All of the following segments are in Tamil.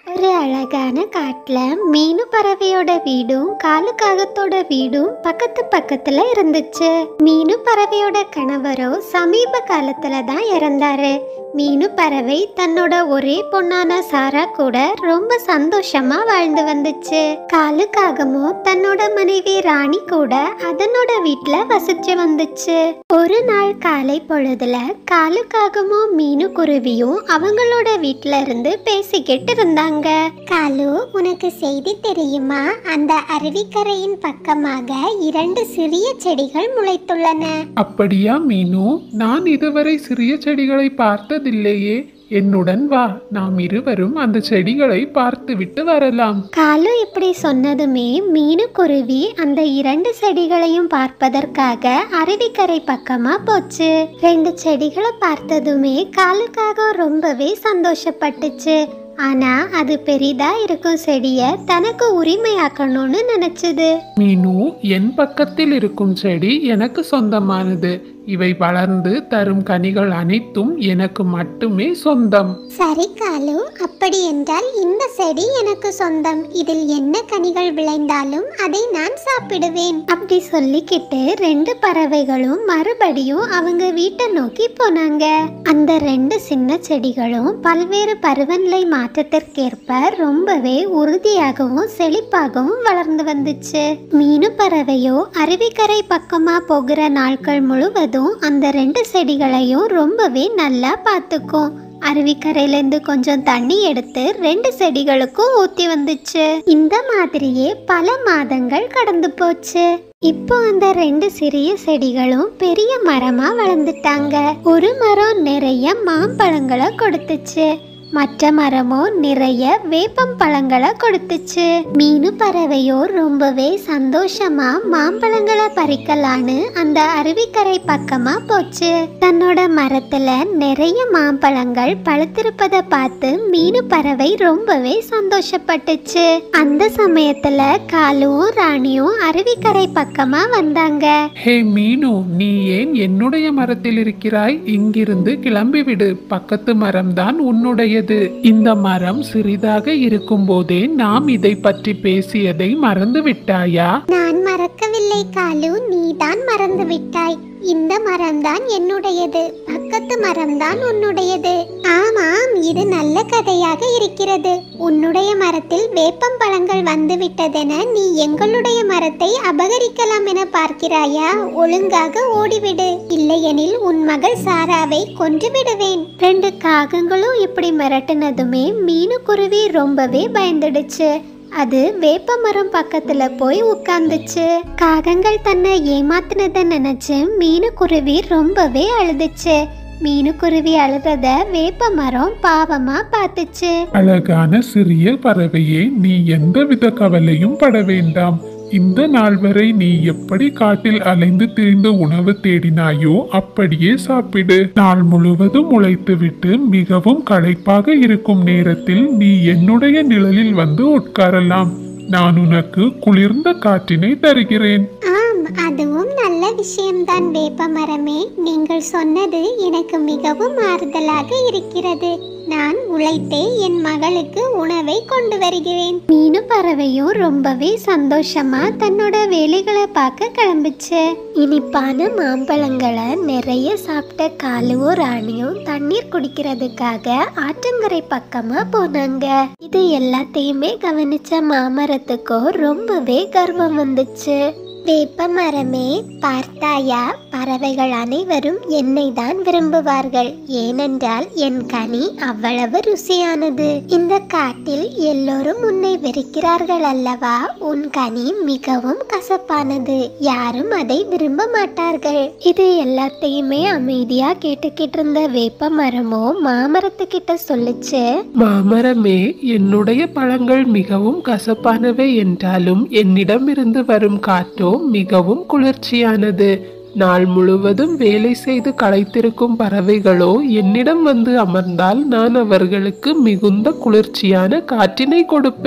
ஒரு அழகான காட்டுல மீனு பறவையோட வீடும் காலு காகத்தோட வீடும் பக்கத்து பக்கத்துல இருந்துச்சு மீனு பறவையோட கணவரோ சமீப காலத்துல தான் இறந்தாரு மீனு பறவை தன்னோட ஒரே பொண்ணான சாரா கூட ரொம்ப சந்தோஷமா வாழ்ந்து வந்துச்சு காலு காகமும் தன்னோட மனைவி ராணி கூட அதனோட வீட்ல வசிச்சு வந்துச்சு ஒரு நாள் காலை பொழுதுல காலு காகமும் மீனு குருவியும் அவங்களோட வீட்ல இருந்து பேசிக்கிட்டு இருந்தாங்க காலு உனக்கு செய்தி தெரியுமா அந்த அருவிக்கரையின் பக்கமாக இரண்டு சிறிய செடிகள் முளைத்துள்ளன அப்படியா மீனு நான் இதுவரை சிறிய செடிகளை பார்த்ததில்லையே என்னுடன் வா நாம் இருவரும் அந்த செடிகளை பார்த்துவிட்டு வரலாம் காலு இப்படி சொன்னதுமே மீனு குருவி அந்த இரண்டு செடிகளையும் பார்ப்பதற்காக அருவிக்கரை பக்கமா போச்சு ரெண்டு செடிகளை பார்த்ததுமே காலுக்காக ரொம்பவே சந்தோஷப்பட்டுச்சு ஆனா அது பெரிதா இருக்கும் செடிய தனக்கு உரிமையாக்கணும்னு நினைச்சது மீனு என் பக்கத்தில் இருக்கும் செடி எனக்கு சொந்தமானது இவை வளர்ந்து தரும் கனிகள் அனைத்தும் எனக்கு மட்டுமே சொந்தம் சரி காலு அப்படி என்றால் இந்த செடி எனக்கு சொந்தம் இதில் என்ன கனிகள் விளைந்தாலும் அதை நான் சாப்பிடுவேன் அப்படி சொல்லிக்கிட்டு ரெண்டு பறவைகளும் மறுபடியும் அவங்க வீட்டை நோக்கி போனாங்க அந்த ரெண்டு சின்ன செடிகளும் பல்வேறு பருவநிலை மாற்றத்திற்கேற்ப ரொம்பவே உறுதியாகவும் செழிப்பாகவும் வளர்ந்து வந்துச்சு மீனு பறவையோ அருவிக்கரை பக்கமா போகிற நாட்கள் முழுவதும் அந்த ரெண்டு செடிகளையும் ரொம்பவே நல்லா பார்த்துக்கும் அருவிக்கரையிலேருந்து கொஞ்சம் தண்ணி எடுத்து ரெண்டு செடிகளுக்கும் ஊத்தி வந்துச்சு இந்த மாதிரியே பல மாதங்கள் கடந்து போச்சு இப்போ அந்த ரெண்டு சிறிய செடிகளும் பெரிய மரமா வளர்ந்துட்டாங்க ஒரு மரம் நிறைய மாம்பழங்களை கொடுத்துச்சு மற்ற மரமோ நிறைய வேப்பம் பழங்களை கொடுத்துச்சு மீனு பறவையோ ரொம்பவே சந்தோஷமா மாம்பழங்களை பறிக்கலான்னு அந்த அருவிக்கரை பக்கமா போச்சு தன்னோட மரத்துல நிறைய மாம்பழங்கள் பழுத்திருப்பத பார்த்து மீனு பறவை ரொம்பவே சந்தோஷப்பட்டுச்சு அந்த சமயத்துல காலுவும் ராணியும் அருவிக்கரை பக்கமா வந்தாங்க ஹே மீனு நீ ஏன் என்னுடைய மரத்தில் இருக்கிறாய் இங்கிருந்து கிளம்பிவிடு பக்கத்து மரம்தான் உன்னுடையது இந்த மரம் சிறிதாக இருக்கும்போதே நாம் இதை பற்றி பேசியதை மறந்து விட்டாயா நான் மறக்கவில்லை காலு நீதான் மறந்து விட்டாய் இந்த மரம்தான் என்னுடையது பக்கத்து மரம்தான் உன்னுடையது ஆமாம் இது நல்ல கதையாக இருக்கிறது உன்னுடைய மரத்தில் வேப்பம் பழங்கள் வந்து விட்டதென நீ எங்களுடைய மரத்தை அபகரிக்கலாம் என பார்க்கிறாயா ஒழுங்காக ஓடிவிடு இல்லையெனில் உன் மகள் சாராவை கொன்று விடுவேன் ரெண்டு காகங்களும் இப்படி மிரட்டினதுமே மீனு குருவி ரொம்பவே பயந்துடுச்சு அது வேப்ப மரம் பக்கத்துல போய் உட்கார்ந்துச்சு காகங்கள் தன்னை ஏமாத்தினதை நினைச்சு மீனுக்குருவி ரொம்பவே அழுதுச்சு மீனுக்குருவி அழுறத வேப்ப மரம் பாவமா பார்த்துச்சு அழகான சிறிய பறவையே நீ எந்தவித கவலையும் பட வேண்டாம் இந்த நாள் வரை நீ எப்படி காட்டில் அலைந்து திரிந்து உணவு தேடினாயோ அப்படியே சாப்பிடு நாள் முழுவதும் உழைத்துவிட்டு மிகவும் களைப்பாக இருக்கும் நேரத்தில் நீ என்னுடைய நிழலில் வந்து உட்காரலாம் நான் உனக்கு குளிர்ந்த காற்றினை தருகிறேன் ஆம் அதுவும் நல்ல விஷயம்தான் வேப்ப மரமே நீங்கள் சொன்னது எனக்கு மிகவும் ஆறுதலாக இருக்கிறது நான் உழைத்தே என் மகளுக்கு உணவை கொண்டு வருகிறேன் மீனு பறவையும் ரொம்பவே சந்தோஷமா தன்னோட வேலைகளை பார்க்க கிளம்பிச்சு இனிப்பான மாம்பழங்களை நிறைய சாப்பிட்ட காலுவும் ராணியும் தண்ணீர் குடிக்கிறதுக்காக ஆற்றங்கரை பக்கமா போனாங்க இது எல்லாத்தையுமே கவனிச்ச மாமரத்துக்கோ ரொம்பவே கர்வம் வந்துச்சு வேப்ப மரமே பார்த்தாயா பறவைகள் அனைவரும் என்னை தான் விரும்புவார்கள் ஏனென்றால் என் கனி அவ்வளவு ருசியானது இந்த காட்டில் எல்லோரும் உன்னை வெறுக்கிறார்கள் அல்லவா உன் கனி மிகவும் கசப்பானது யாரும் அதை விரும்ப மாட்டார்கள் இது எல்லாத்தையுமே அமைதியா கேட்டுக்கிட்டு இருந்த வேப்ப மரமோ மாமரத்துக்கிட்ட சொல்லுச்சு மாமரமே என்னுடைய பழங்கள் மிகவும் கசப்பானவை என்றாலும் என்னிடமிருந்து வரும் காற்றோ மிகவும் குளிர்ச்சியானது நாள் முழுவதும் வேலை செய்து களைத்திருக்கும் பறவைகளோ என்னிடம் வந்து அமர்ந்தால் நான் அவர்களுக்கு மிகுந்த குளிர்ச்சியான காற்றினை கொடுப்பேன்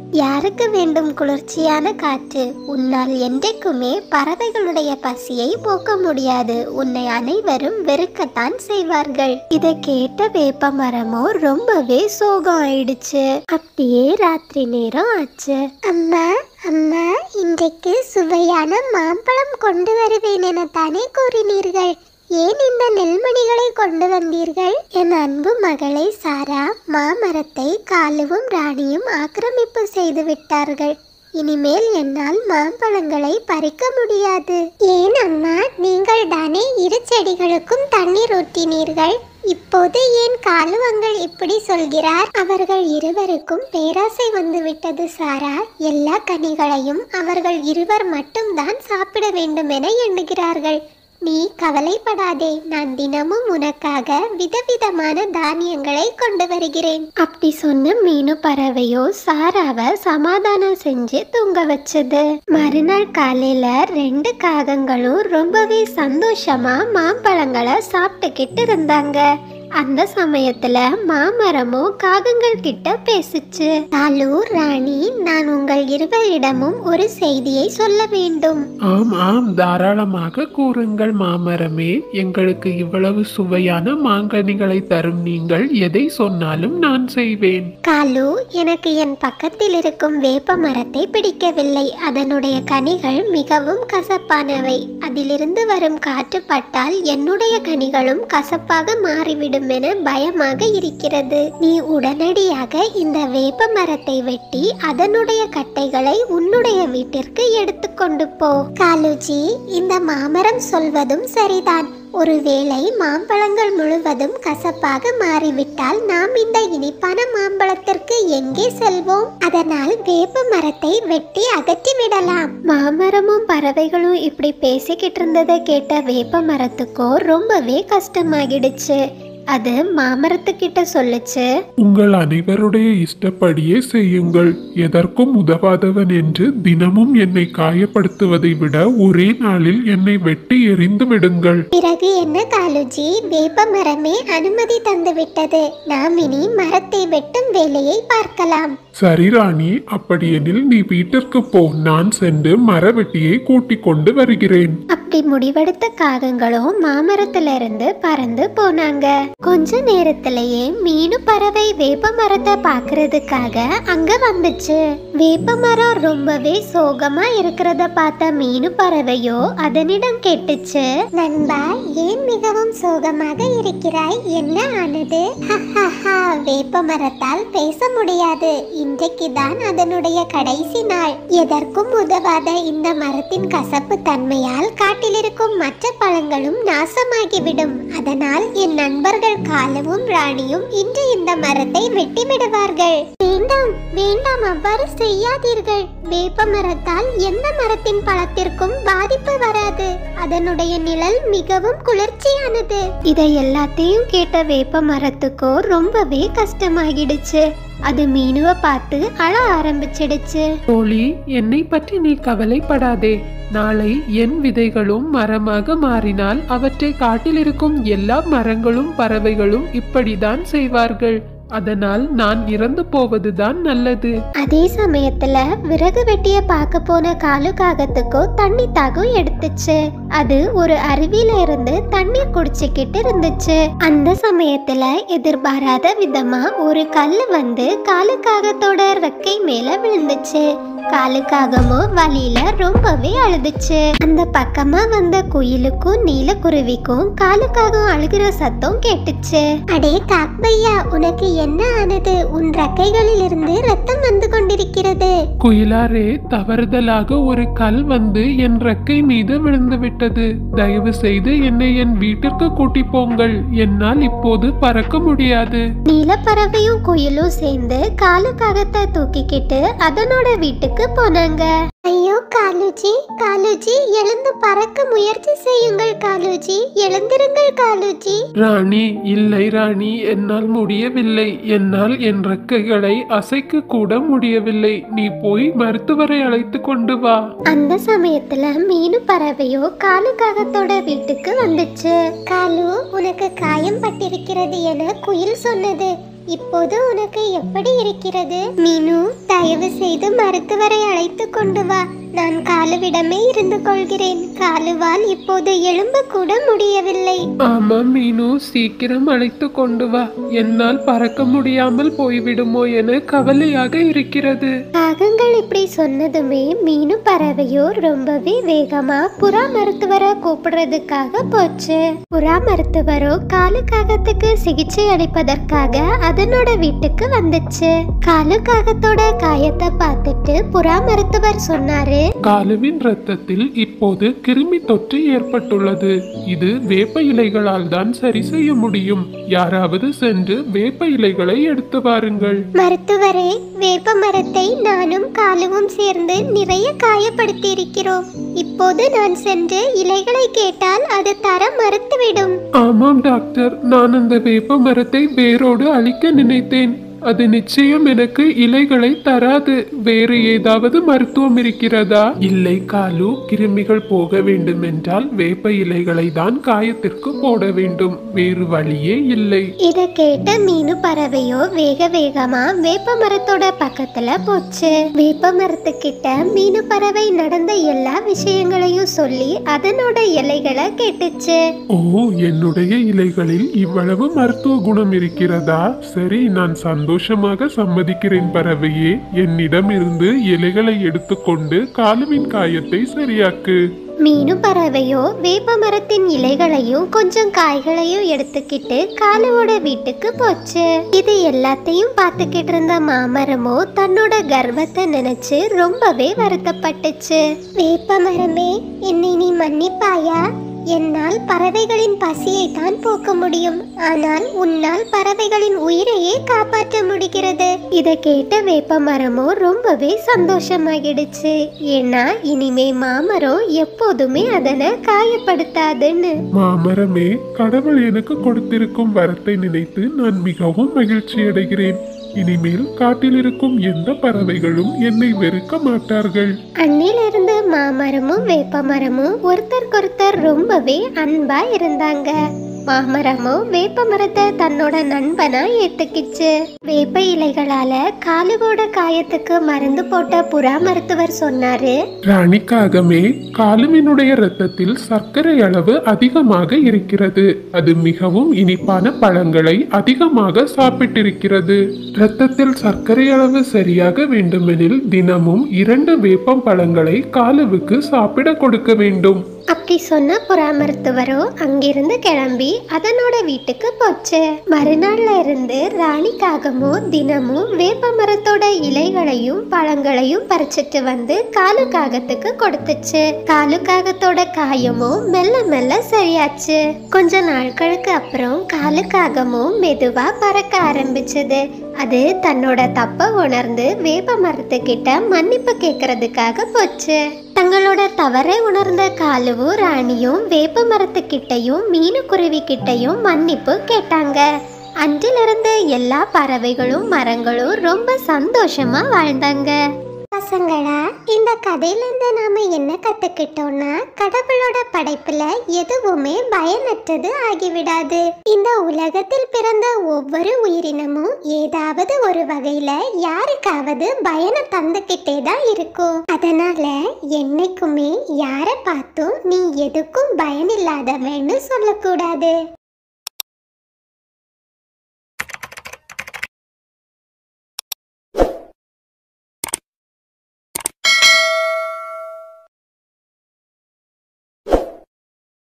யாருக்கு வேண்டும் குளிர்ச்சியான காற்று உன்னால் என்றைக்குமே பறவைகளுடைய பசியை போக்க முடியாது உன்னை அனைவரும் வெறுக்கத்தான் செய்வார்கள் இதை கேட்ட வேப்ப மரமோ ரொம்பவே சோகம் ஆயிடுச்சு அப்படியே ராத்திரி நேரம் ஆச்சு அம்மா அம்மா இன்றைக்கு சுவையான மாம்பழம் கொண்டு வருவேன் என தானே கூறினீர்கள் ஏன் இந்த நெல்மணிகளை கொண்டு வந்தீர்கள் என் அன்பு மகளை சாரா மாமரத்தை காலுவும் ராணியும் ஆக்கிரமிப்பு செய்து விட்டார்கள் இனிமேல் என்னால் மாம்பழங்களை பறிக்க முடியாது ஏன் அம்மா நீங்கள் தானே இரு செடிகளுக்கும் தண்ணீர் ஊற்றினீர்கள் இப்போது ஏன் காலுவங்கள் இப்படி சொல்கிறார் அவர்கள் இருவருக்கும் பேராசை வந்துவிட்டது சாரா எல்லா கனிகளையும் அவர்கள் இருவர் மட்டும்தான் சாப்பிட வேண்டும் என எண்ணுகிறார்கள் நீ கவலைப்படாதே நான் தினமும் உனக்காக விதவிதமான தானியங்களை கொண்டு வருகிறேன் அப்படி சொன்ன மீனு பறவையோ சாராவை சமாதானம் செஞ்சு தூங்க வச்சது மறுநாள் காலையில ரெண்டு காகங்களும் ரொம்பவே சந்தோஷமா மாம்பழங்களை சாப்பிட்டுக்கிட்டு இருந்தாங்க அந்த சமயத்துல மாமரமும் காகங்கள் கிட்ட பேசுச்சு தாலு ராணி நான் உங்கள் இருவரிடமும் ஒரு செய்தியை சொல்ல வேண்டும் ஆம் ஆம் தாராளமாக கூறுங்கள் மாமரமே எங்களுக்கு இவ்வளவு சுவையான மாங்கனிகளை தரும் நீங்கள் எதை சொன்னாலும் நான் செய்வேன் காலு எனக்கு என் பக்கத்தில் இருக்கும் வேப்ப மரத்தை பிடிக்கவில்லை அதனுடைய கனிகள் மிகவும் கசப்பானவை அதிலிருந்து வரும் காற்று பட்டால் என்னுடைய கனிகளும் கசப்பாக மாறிவிடும் என பயமாக இருக்கிறது நீ உடனடியாக இந்த வேப்ப மரத்தை வெட்டி அதனுடைய கட்டைகளை உன்னுடைய வீட்டிற்கு எடுத்துக்கொண்டு போ காலுஜி இந்த மாமரம் சொல்வதும் சரிதான் ஒருவேளை மாம்பழங்கள் முழுவதும் கசப்பாக மாறிவிட்டால் நாம் இந்த இனிப்பான மாம்பழத்திற்கு எங்கே செல்வோம் அதனால் வேப்ப மரத்தை வெட்டி அகற்றி விடலாம் மாமரமும் பறவைகளும் இப்படி பேசிக்கிட்டு இருந்ததை கேட்ட வேப்ப மரத்துக்கோ ரொம்பவே கஷ்டமாகிடுச்சு அது மாமரத்துக்கிட்ட சொல்லுச்சு உங்கள் அனைவருடைய இஷ்டப்படியே செய்யுங்கள் எதற்கும் உதவாதவன் என்று தினமும் என்னை காயப்படுத்துவதை விட ஒரே நாளில் என்னை வெட்டி எறிந்து விடுங்கள் பிறகு என்ன காலுஜி வேப்ப மரமே அனுமதி தந்து விட்டது நாம் இனி மரத்தை வெட்டும் வேலையை பார்க்கலாம் சரி ராணி அப்படியெனில் நீ வீட்டிற்கு போ நான் சென்று மரவெட்டியை கூட்டிக் கொண்டு வருகிறேன் அப்படி முடிவெடுத்த காகங்களும் மாமரத்திலிருந்து பறந்து போனாங்க கொஞ்ச நேரத்திலேயே மீனு பறவை வேப்ப மரத்தை பாக்குறதுக்காக அங்க வந்துச்சு வேப்ப மரம் ரொம்பவே சோகமா இருக்கிறத பார்த்த மீனு பறவையோ அதனிடம் கேட்டுச்சு நண்பா ஏன் மிகவும் சோகமாக இருக்கிறாய் என்ன ஆனது வேப்ப மரத்தால் பேச முடியாது இன்றைக்கு தான் அதனுடைய கடைசி நாள் எதற்கும் உதவாத இந்த மரத்தின் கசப்பு தன்மையால் காட்டில் இருக்கும் மற்ற பழங்களும் நாசமாகிவிடும் அதனால் என் நண்பர்கள் காலமும் ராணியும் இன்று இந்த மரத்தை வெட்டி விடுவார்கள் வேண்டாம் வேண்டாம் அவ்வாறு செய்யாதீர்கள் வேப்ப மரத்தால் எந்த மரத்தின் பழத்திற்கும் பாதிப்பு வராது அதனுடைய நிழல் மிகவும் குளிர்ச்சியானது இதை எல்லாத்தையும் கேட்ட வேப்ப மரத்துக்கோ ரொம்பவே கஷ்டமாகிடுச்சு அது மீனுவை பார்த்து அழ ஆரம்பிச்சிடுச்சு தோழி என்னை பற்றி நீ கவலைப்படாதே நாளை என் விதைகளும் மரமாக மாறினால் அவற்றை காட்டில் இருக்கும் எல்லா மரங்களும் பறவைகளும் இப்படிதான் செய்வார்கள் அதனால் நான் இறந்து போவதுதான் நல்லது அதே சமயத்துல விறகு வெட்டிய பார்க்க போன காலு காகத்துக்கோ தண்ணி தாகம் எடுத்துச்சு அது ஒரு அருவியில இருந்து தண்ணீர் குடிச்சுக்கிட்டு இருந்துச்சு அந்த சமயத்துல எதிர்பாராத விதமா ஒரு கல்லு வந்து காலு காகத்தோட ரெக்கை மேல விழுந்துச்சு காலுக்காகமோ வழியில ரொம்பவே அழுதுச்சு அந்த பக்கமா வந்த குயிலுக்கும் நீலக்குருவிக்கும் காலுக்காகம் அழுகிற சத்தம் கேட்டுச்சு அடே காக்பையா உனக்கு என்ன ஆனது உன் ரெக்கைகளில் இருந்து ரத்தம் வந்து கொண்டிருக்கிறது குயிலாரே தவறுதலாக ஒரு கல் வந்து என் ரெக்கை மீது விழுந்து விட்டது தயவு செய்து என்னை என் வீட்டிற்கு கூட்டி போங்கள் என்னால் இப்போது பறக்க முடியாது நீலப்பறவையும் குயிலும் சேர்ந்து காலுக்காகத்தை தூக்கிக்கிட்டு அதனோட வீட்டுக்கு போனாங்க ஐயோ காலுஜி காலுஜி எழுந்து பறக்க முயற்சி செய்யுங்கள் காலுஜி எழுந்திருங்கள் காலுஜி ராணி இல்லை ராணி என்னால் முடியவில்லை என்னால் என் ரெக்கைகளை அசைக்க கூட முடியவில்லை நீ போய் மருத்துவரை அழைத்து கொண்டு வா அந்த சமயத்துல மீனு பறவையோ காலு காகத்தோட வீட்டுக்கு வந்துச்சு காலு உனக்கு காயம் பட்டிருக்கிறது என குயில் சொன்னது இப்போது உனக்கு எப்படி இருக்கிறது மீனு தயவு செய்து மருத்துவரை அழைத்து கொண்டு வா நான் காலுவிடமே இருந்து கொள்கிறேன் காலுவால் இப்போது எழும்ப கூட முடியவில்லை ஆமா மீனு சீக்கிரம் அழைத்து கொண்டு வா என்னால் பறக்க முடியாமல் போய்விடுமோ என கவலையாக இருக்கிறது காகங்கள் இப்படி சொன்னதுமே மீனு பறவையோ ரொம்பவே வேகமா புறா மருத்துவரை கூப்பிடுறதுக்காக போச்சு புறா மருத்துவரோ காலு காகத்துக்கு சிகிச்சை அளிப்பதற்காக அதனோட வீட்டுக்கு வந்துச்சு காலு காகத்தோட காயத்தை பார்த்துட்டு புறா மருத்துவர் சொன்னாரு காலுவின் ரத்தத்தில் இப்போது கிருமி தொற்று ஏற்பட்டுள்ளது இது வேப்ப இலைகளால் தான் சரி செய்ய முடியும் யாராவது சென்று வேப்ப இலைகளை எடுத்து வாருங்கள் மருத்துவரே வேப்ப மரத்தை நானும் காலுவும் சேர்ந்து நிறைய காயப்படுத்தி இருக்கிறோம் இப்போது நான் சென்று இலைகளை கேட்டால் அது தர மறுத்துவிடும் ஆமாம் டாக்டர் நான் அந்த வேப்ப மரத்தை வேரோடு அழிக்க நினைத்தேன் அது நிச்சயம் எனக்கு இலைகளை தராது வேறு ஏதாவது மருத்துவம் இருக்கிறதா இல்லை காலு கிருமிகள் போக வேண்டும் என்றால் வேப்ப இலைகளை தான் காயத்திற்கு போட வேண்டும் வேறு வழியே இல்லை இத கேட்ட மீனு பறவையோ வேக வேகமா வேப்ப மரத்தோட பக்கத்துல போச்சு வேப்ப மரத்துக்கிட்ட மீனு பறவை நடந்த எல்லா விஷயங்களையும் சொல்லி அதனோட இலைகளை கேட்டுச்சு ஓ என்னுடைய இலைகளில் இவ்வளவு மருத்துவ குணம் இருக்கிறதா சரி நான் சந்தோஷமாக சம்மதிக்கிறேன் பறவையே என்னிடம் இருந்து இலைகளை எடுத்துக்கொண்டு காலுவின் காயத்தை சரியாக்கு மீனு பறவையோ வேப்ப மரத்தின் இலைகளையும் கொஞ்சம் காய்களையும் எடுத்துக்கிட்டு காலுவோட வீட்டுக்கு போச்சு இது எல்லாத்தையும் பார்த்துக்கிட்டு இருந்த மாமரமோ தன்னோட கர்வத்தை நினைச்சு ரொம்பவே வருத்தப்பட்டுச்சு வேப்ப மரமே என்னை நீ மன்னிப்பாயா என்னால் பறவைகளின் பசியை தான் போக்க முடியும் ஆனால் உன்னால் பறவைகளின் உயிரையே காப்பாற்ற முடிகிறது இதை கேட்ட வேப்ப மரமோ ரொம்பவே சந்தோஷமாகிடுச்சு ஏன்னா இனிமே மாமரம் எப்போதுமே அதனை காயப்படுத்தாதுன்னு மாமரமே கடவுள் எனக்கு கொடுத்திருக்கும் வரத்தை நினைத்து நான் மிகவும் மகிழ்ச்சி அடைகிறேன் இனிமேல் காட்டில் இருக்கும் எந்த பறவைகளும் என்னை வெறுக்க மாட்டார்கள் அன்னிலிருந்து மாமரமும் வேப்ப மரமும் ஒருத்தருக்கொருத்தர் ரொம்பவே அன்பா இருந்தாங்க மாமரமும் வேப்ப மரத்தை தன்னோட நண்பனா ஏத்துக்கிச்சு வேப்ப இலைகளால காலுவோட காயத்துக்கு மருந்து போட்ட புறா மருத்துவர் சொன்னாரு ராணிக்காகமே காலுவினுடைய இரத்தத்தில் சர்க்கரை அளவு அதிகமாக இருக்கிறது அது மிகவும் இனிப்பான பழங்களை அதிகமாக சாப்பிட்டிருக்கிறது இரத்தத்தில் சர்க்கரை அளவு சரியாக வேண்டுமெனில் தினமும் இரண்டு வேப்பம் பழங்களை காலுவுக்கு சாப்பிட கொடுக்க வேண்டும் அப்படி சொன்ன புறா மருத்துவரோ அங்கிருந்து கிளம்பி அதனோட வீட்டுக்கு போச்சு மறுநாள்ல இருந்து ராணிக்காகமோ தினமும் வேப்ப மரத்தோட இலைகளையும் பழங்களையும் பறிச்சிட்டு வந்து காலு காகத்துக்கு கொடுத்துச்சு காலு காகத்தோட காயமும் மெல்ல மெல்ல சரியாச்சு கொஞ்ச நாட்களுக்கு அப்புறம் காலு காகமும் மெதுவா பறக்க ஆரம்பிச்சது அது தன்னோட தப்ப உணர்ந்து வேப்ப மரத்துக்கிட்ட மன்னிப்பு கேட்கறதுக்காக போச்சு தங்களோட தவறை உணர்ந்த காலுவும் ராணியும் வேப்ப மரத்துக்கிட்டையும் மீனுக்குருவி கிட்டையும் மன்னிப்பு கேட்டாங்க அன்றிலிருந்து எல்லா பறவைகளும் மரங்களும் ரொம்ப சந்தோஷமா வாழ்ந்தாங்க பசங்களா இந்த கதையிலேருந்து நாம என்ன கத்துக்கிட்டோம்னா கடவுளோட படைப்புல எதுவுமே பயனற்றது ஆகிவிடாது இந்த உலகத்தில் பிறந்த ஒவ்வொரு உயிரினமும் ஏதாவது ஒரு வகையில யாருக்காவது பயனை தந்துக்கிட்டே தான் இருக்கும் அதனால என்னைக்குமே யாரை பார்த்தும் நீ எதுக்கும் பயனில்லாதவன்னு சொல்லக்கூடாது